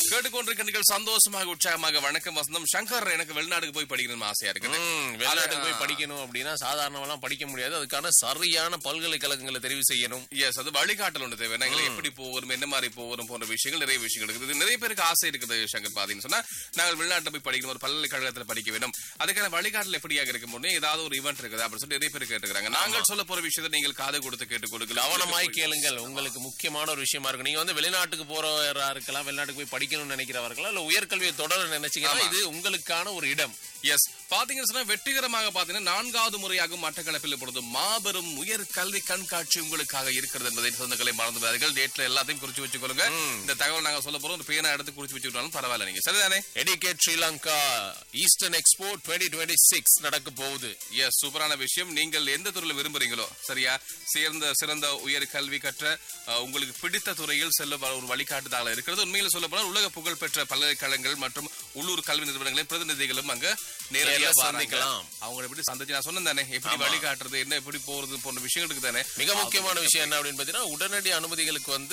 கேட்டுக்கொண்டிருக்கின்றீர்கள் சந்தோஷமாக உற்சாகமாக வணக்கம் வசந்தம் சங்கர் எனக்கு வெளிநாட்டுக்கு போய் படிக்கணும்னு ஆசையா இருக்குது ம், வெளிநாட்டுக்கு போய் படிக்கணும் அப்படின்னா சாதாரணமெல்லாம் படிக்க முடியாது அதுக்கான சரியான பல்கலைக்கழகங்களை தெரிவு செய்யணும் எஸ் அது வழிகாட்டல் ஒன்று தேவை நாங்கள் எப்படி போகிறோம் என்ன மாதிரி போகிறோம் போன்ற விஷயங்கள் நிறைய விஷயங்கள் இருக்குது இது நிறைய பேருக்கு ஆசை இருக்குது சங்கர் பாத்தீங்கன்னு சொன்னா நாங்கள் வெளிநாட்டுல போய் படிக்கணும் ஒரு பல்கலைக்கழகத்துல படிக்க வேண்டும் அதுக்கான வழிகாட்டல் எப்படியாக இருக்க முடியும் ஏதாவது ஒரு ஈவெண்ட் இருக்குது அப்படின்னு சொல்லி நிறைய பேர் கேட்டுக்கிறாங்க நாங்கள் சொல்ல போற விஷயத்தை நீங்கள் காது கொடுத்து கேட்டுக் கொடுக்கலாம் கவனமாய் கேளுங்கள் உங்களுக்கு முக்கியமான ஒரு விஷயமா இருக்கும் நீங்க வந்து வெளிநாட்டுக்கு போறவரா இருக்கலாம் வெளிநாட்டுக்கு போய் படிக்கணும்னு நினைக்கிறவர்களா இல்ல உயர்கல்வியை தொடர நினைச்சீங்கன்னா இது உங்களுக்கான ஒரு இடம் எஸ் பாத்தீங்கன்னு சொன்னா வெற்றிகரமாக பாத்தீங்கன்னா நான்காவது முறையாக மட்டக்களப்பில் இப்பொழுது மாபெரும் உயர் கல்வி கண்காட்சி உங்களுக்காக இருக்கிறது என்பதை சொந்தங்களை மறந்து விடாதீர்கள் டேட்ல எல்லாத்தையும் குறிச்சு வச்சுக்கொள்ளுங்க இந்த தகவல் நாங்க சொல்ல போறோம் ஒரு பேனா எடுத்து குறிச்சு வச்சுக்கிட்டாலும் பரவாயில்ல நீங்க சரிதானே educate Sri Lanka eastern expo twenty twenty six நடக்க போகுது எஸ் சூப்பரான விஷயம் நீங்கள் எந்த துறையில் விரும்புறீங்களோ சரியா சேர்ந்த சிறந்த உயர் கல்வி கற்ற அஹ், உங்களுக்கு பிடித்த துறையில் செல்ல வ- ஒரு வழிகாட்டுதலாக இருக்கிறது உண்மையில் சொல்ல போனால் உலக புகழ் பெற்ற பல்கலைக்கழகங்கள் மற்றும் உள்ளூர் கல்வி நிறுவனங்களின் பிரதிநிதிகளும் அங்க நேரடியாக நேர்ல சந்திக்கலாம் சந்திக்கலாம். அவங்களை எப்படி சந்திச்சு நான் சொன்னேன் தானே எப்படி வழிகாட்டுறது என்ன எப்படி போறது போன்ற விஷயங்களுக்கு தானே மிக முக்கியமான விஷயம் என்ன அப்படின்னு பாத்தீங்கன்னா உடனடி அனுமதிகளுக்கு வந்து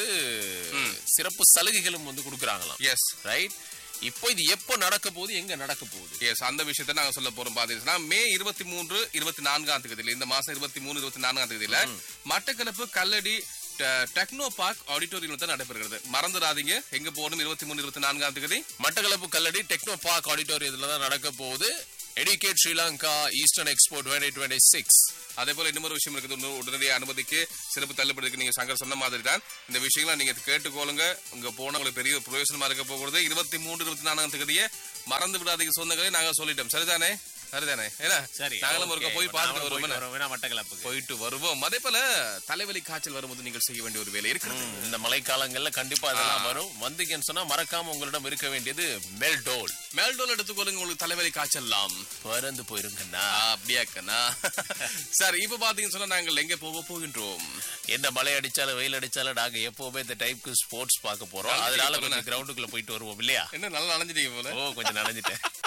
சிறப்பு சலுகைகளும் வந்து கொடுக்குறாங்களாம் எஸ் ரைட் இப்போ இது எப்போ நடக்க போகுது எங்க நடக்க போகுது எஸ் அந்த விஷயத்தை நாங்க சொல்ல போறோம் பாத்தீங்கன்னா மே இருபத்தி மூன்று இருபத்தி நான்காம் தேதியில இந்த மாசம் இருபத்தி மூணு இருபத்தி நான்காம் தேதியில மட்டக்களப்பு கல்லடி ட- டெக்னோ பார்க் ஆடிட்டோரியம் தான் நடைபெறுகிறது மறந்துடாதீங்க எங்க போகணும் இருபத்தி மூணு இருபத்தி நான்காம் தேதி மட்டக்களப்பு கல்லடி டெக்னோ பார்க் ஆடிட்டோரியத்துல தான் நடக்க போகுது educate Sri Lanka eastern expo twenty twenty six அதே போல இன்னொரு விஷயம் இருக்குது இன்னும் உடனடி அனுமதிக்கு சிறப்பு தள்ளுபடி இருக்கு நீங்க சங்கர் சொன்ன மாதிரி தான் இந்த விஷயங்களை நீங்க கேட்டுக்கோளுங்க உங்க போன உங்களுக்கு பெரிய பிரயோஜனமா இருக்க போகிறது இருபத்தி மூன்று இருபத்தி நான்காம் தேதியே மறந்து விடாதீங்க சொந்தங்களே நாங்க சொல்லிட்டோம் சரிதானே சரிதானே ஏன்னா நாங்களும் ஒருக்க போய் பார்த்துட்டு வருவோம் என்ன? மட்டக்களப்புக்கு போயிட்டு வருவோம் அதே போல தலைவலி காய்ச்சல் வரும்போது நீங்கள் செய்ய வேண்டிய ஒரு வேலை இருக்கிறது ம், இந்த மழைக்காலங்கள்ல கண்டிப்பா அதெல்லாம் வரும் வந்தீங்கன்னு சொன்னா மறக்காம உங்களிடம் இருக்க வேண்டியது மெல்டோல் மேல்டோல் எடுத்துக்கொள்ளுங்க உங்களுக்கு தலைவலி காய்ச்சல்லாம் பறந்து போயிருங்கண்ணா அப்படியாக்கண்ணா சரி இப்ப பாத்தீங்கன்னு சொன்னா நாங்கள் எங்க போக போகின்றோம் எந்த மழை அடிச்சாலும் வெயில் அடிச்சாலும் நாங்க எப்பவுமே இந்த டைப்க்கு ஸ்போர்ட்ஸ் பார்க்க போறோம் அதனால கொஞ்சம் கிரவுண்டுக்குள்ள போயிட்டு வருவோம் இல்லையா என்ன நல்லா நனைஞ்சிட்டீங்க போல ஓ கொஞ்சம் நனைஞ்சிட்டேன்